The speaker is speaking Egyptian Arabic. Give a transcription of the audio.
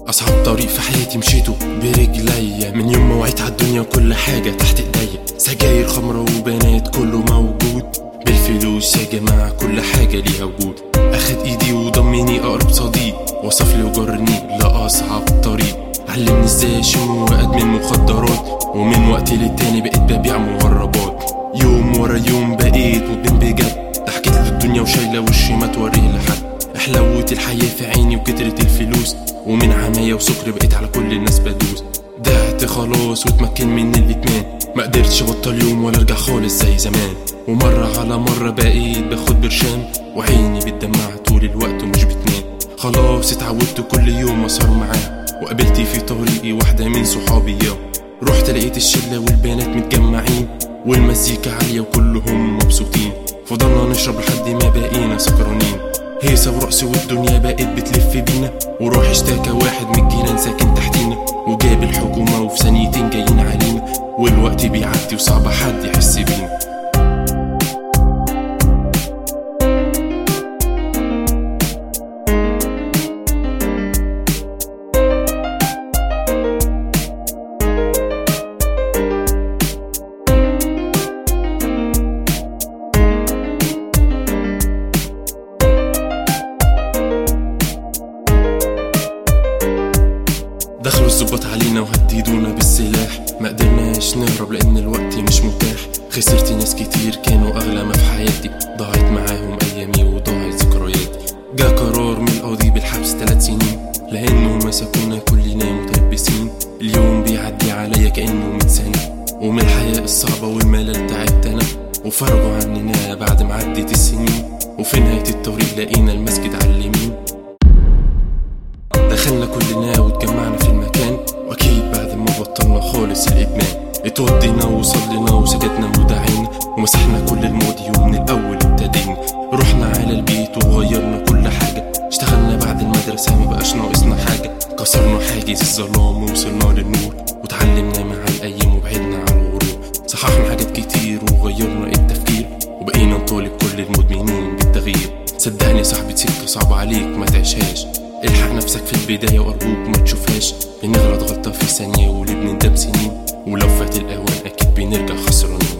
أصعب طريق في حياتي مشيته برجليا من يوم ما وعيت عالدنيا وكل حاجة تحت ايديا سجاير خمرة وبنات كله موجود بالفلوس يا جماعة كل حاجة ليها وجود أخد إيدي وضمني أقرب صديق وصف لي وجرني لأصعب طريق علمني ازاي اشم وادمن مخدرات ومن وقت للتاني بقيت ببيع مغربات يوم ورا يوم بقيت مدمن بجد ده حكيت للدنيا وشايلة وشي ما توريه لحد حلاوة الحياة في عيني وكترة الفلوس ومن عماية وسكر بقيت على كل الناس بدوس ضعت خلاص واتمكن من الادمان ما قدرتش ابطل يوم ولا ارجع خالص زي زمان ومرة على مرة بقيت باخد برشام وعيني بتدمع طول الوقت ومش بتنام خلاص اتعودت كل يوم اسهر معاه وقابلت في طريقي واحدة من صحابي يا رحت لقيت الشلة والبنات متجمعين والمزيكا عالية وكلهم مبسوطين فضلنا نشرب لحد ما بقينا سكرانين هيصة ورقص والدنيا بقت بتلف بينا وروح اشتكى واحد من الجيران ساكن تحتينا وجاب الحكومة وفي ثانيتين جايين علينا والوقت بيعدي وصعب حد يحس بينا دخلوا الظباط علينا وهددونا بالسلاح ما قدرناش نهرب لان الوقت مش متاح خسرت ناس كتير كانوا اغلى ما في حياتي ضاعت معاهم ايامي وضاعت ذكرياتي جا قرار من القاضي بالحبس ثلاث سنين لانهم مسكونا كلنا متلبسين اليوم بيعدي عليا كانه من سنه ومن الحياه الصعبه والملل تعبت انا وفرجوا عننا بعد ما عدت السنين وفي نهايه الطريق لقينا المسجد على اليمين دخلنا كلنا واتجمعنا في المكان واكيد بعد ما بطلنا خالص الادمان اتوضينا وصلينا وسجدنا ودعينا ومسحنا كل الماضي ومن الاول ابتدينا رحنا على البيت وغيرنا كل حاجه اشتغلنا بعد المدرسه ما بقاش ناقصنا حاجه كسرنا حاجز الظلام ووصلنا للنور وتعلمنا مع الايام وبعدنا عن الغرور صححنا حاجات كتير وغيرنا التفكير وبقينا نطالب كل المدمنين بالتغيير صدقني يا صاحبي سكه صعبه عليك ما تعيشهاش الحق نفسك في البداية وأرجوك ما تشوفهاش بنغلط غلطة في ثانية واللي بنندم سنين ولو فات الأوان أكيد بنرجع خسرانين